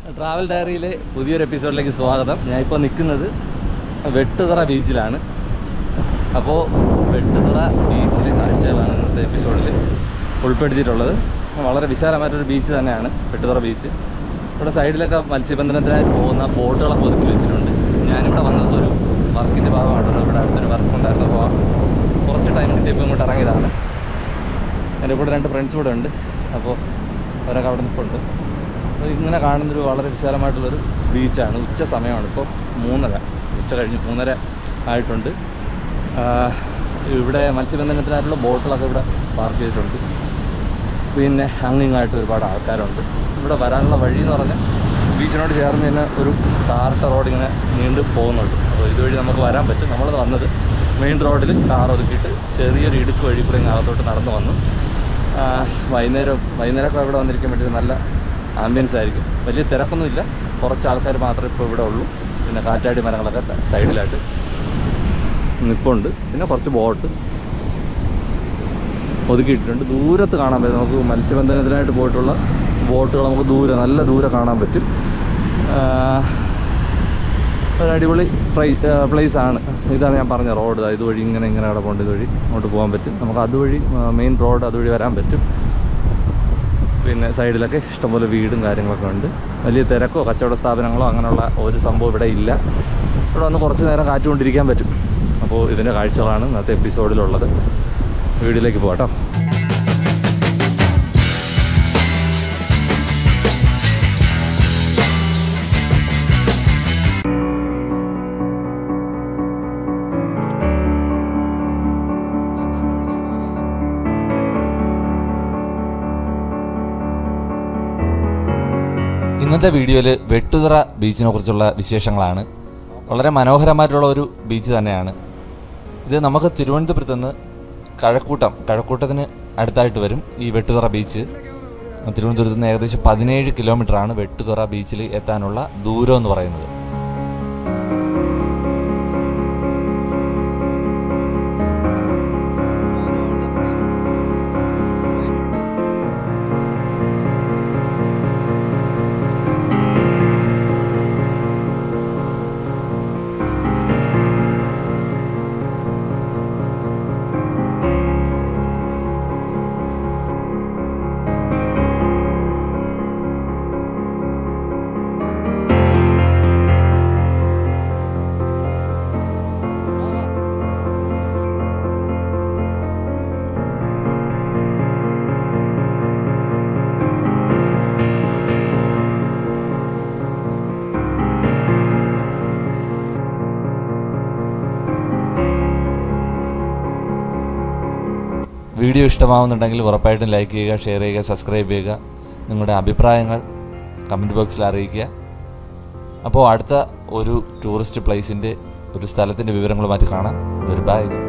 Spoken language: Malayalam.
ട്രാവൽ ഡയറിയിലെ പുതിയൊരു എപ്പിസോഡിലേക്ക് സ്വാഗതം ഞാൻ ഇപ്പോൾ നിൽക്കുന്നത് വെട്ടുതറ ബീച്ചിലാണ് അപ്പോൾ വെട്ടുതറ ബീച്ചിലെ കാഴ്ചകളാണ് ഇന്നത്തെ എപ്പിസോഡിൽ ഉൾപ്പെടുത്തിയിട്ടുള്ളത് വളരെ വിശാലമായിട്ടൊരു ബീച്ച് തന്നെയാണ് വെട്ടുതറ ബീച്ച് ഇവിടെ സൈഡിലൊക്കെ മത്സ്യബന്ധനത്തിനായി പോകുന്ന ബോട്ടുകളൊക്കെ ഒതുക്കി വെച്ചിട്ടുണ്ട് ഞാനിവിടെ വന്നത് ഒരു വർക്കിൻ്റെ ഭാഗമായിട്ടാണ് ഇവിടെ അടുത്തൊരു വർക്ക് ഉണ്ടായിരുന്നു അപ്പോൾ കുറച്ച് ടൈം കിട്ടിയപ്പോൾ ഇങ്ങോട്ട് ഇറങ്ങിയതാണ് എൻ്റെ കൂടെ രണ്ട് ഫ്രണ്ട്സ് കൂടെ ഉണ്ട് അപ്പോൾ അവരൊക്കെ അവിടെ നിൽപ്പുണ്ട് അപ്പോൾ ഇങ്ങനെ കാണുന്നൊരു വളരെ വിശാലമായിട്ടുള്ളൊരു ബീച്ചാണ് ഉച്ച സമയമാണ് ഇപ്പോൾ മൂന്നര ഉച്ച കഴിഞ്ഞ് മൂന്നര ആയിട്ടുണ്ട് ആ, ഇവിടെ മത്സ്യബന്ധനത്തിനായിട്ടുള്ള ബോട്ടുകളൊക്കെ ഇവിടെ പാർക്ക് ചെയ്തിട്ടുണ്ട് പിന്നെ അങ്ങിങ്ങായിട്ട് ഒരുപാട് ആൾക്കാരുണ്ട് ഇവിടെ വരാനുള്ള വഴി എന്ന് പറഞ്ഞാൽ ബീച്ചിനോട് ചേർന്ന് തന്നെ ഒരു ടാർട്ട റോഡ് ഇങ്ങനെ നീണ്ടു പോകുന്നുണ്ട് അപ്പോൾ ഇതുവഴി നമുക്ക് വരാൻ പറ്റും നമ്മൾ വന്നത് മെയിൻ റോഡിൽ കാർ ഒതുക്കിയിട്ട് ചെറിയൊരു ഇടുക്ക് വഴി കൂടെ ഇങ്ങ് അകത്തോട്ട് നടന്നു വന്നു ആ, വൈകുന്നേരം വൈകുന്നേരമൊക്കെ ഇവിടെ വന്നിരിക്കാൻ പറ്റിയ നല്ല ആംബിയൻസ് ആയിരിക്കും വലിയ തിരക്കൊന്നുമില്ല കുറച്ച് ആൾക്കാർ മാത്രമേ ഇപ്പോൾ ഇവിടെ ഉള്ളൂ പിന്നെ കാറ്റാടി മരങ്ങളൊക്കെ ത- സൈഡിലായിട്ട് നിൽപ്പുണ്ട് പിന്നെ കുറച്ച് ബോട്ട് ഒതുക്കിയിട്ടുണ്ട് ദൂരത്ത് കാണാൻ പറ്റും നമുക്ക് മത്സ്യബന്ധനത്തിനായിട്ട് പോയിട്ടുള്ള ബോട്ടുകൾ നമുക്ക് ദൂരെ നല്ല ദൂരെ കാണാൻ പറ്റും ആ, ഒരു അടിപൊളി പ്രൈ പ്ലേസ് ആണ് ഇതാണ് ഞാൻ പറഞ്ഞ റോഡ് ഇതുവഴി ഇങ്ങനെ ഇങ്ങനെ കിടപ്പുണ്ട് ഇതുവഴി അങ്ങോട്ട് പോകാൻ പറ്റും നമുക്ക് അതുവഴി മെയിൻ റോഡ് അതുവഴി വരാൻ പറ്റും പിന്നെ സൈഡിലൊക്കെ ഇഷ്ടംപോലെ വീടും കാര്യങ്ങളൊക്കെ ഉണ്ട് വലിയ തിരക്കോ കച്ചവട സ്ഥാപനങ്ങളോ അങ്ങനെയുള്ള ഒരു സംഭവം ഇവിടെ ഇല്ല ഇവിടെ വന്ന് കുറച്ച് നേരം കാറ്റുകൊണ്ടിരിക്കാൻ പറ്റും അപ്പോൾ ഇതിൻ്റെ കാഴ്ചകളാണ് ഇന്നത്തെ എപ്പിസോഡിലുള്ളത് വീഡിയോയിലേക്ക് പോകാം കേട്ടോ ഇന്നത്തെ വീഡിയോയിൽ വെട്ടുതറ ബീച്ചിനെ കുറിച്ചുള്ള വിശേഷങ്ങളാണ് വളരെ മനോഹരമായിട്ടുള്ള ഒരു ബീച്ച് തന്നെയാണ് ഇത് നമുക്ക് തിരുവനന്തപുരത്ത് നിന്ന് കഴക്കൂട്ടം കഴക്കൂട്ടത്തിന് അടുത്തായിട്ട് വരും ഈ വെട്ടുതറ ബീച്ച് തിരുവനന്തപുരത്ത് നിന്ന് ഏകദേശം പതിനേഴ് കിലോമീറ്ററാണ് വെട്ടുതറ ബീച്ചിൽ എത്താനുള്ള ദൂരം എന്ന് പറയുന്നത് വീഡിയോ ഇഷ്ടമാവുന്നുണ്ടെങ്കിൽ ഉറപ്പായിട്ടും ലൈക്ക് ചെയ്യുക ഷെയർ ചെയ്യുക സബ്സ്ക്രൈബ് ചെയ്യുക നിങ്ങളുടെ അഭിപ്രായങ്ങൾ കമൻറ്റ് ബോക്സിൽ അറിയിക്കുക അപ്പോൾ അടുത്ത ഒരു ടൂറിസ്റ്റ് പ്ലേസിൻ്റെ ഒരു സ്ഥലത്തിൻ്റെ വിവരങ്ങളുമായിട്ട് കാണാം ഒരു ബൈ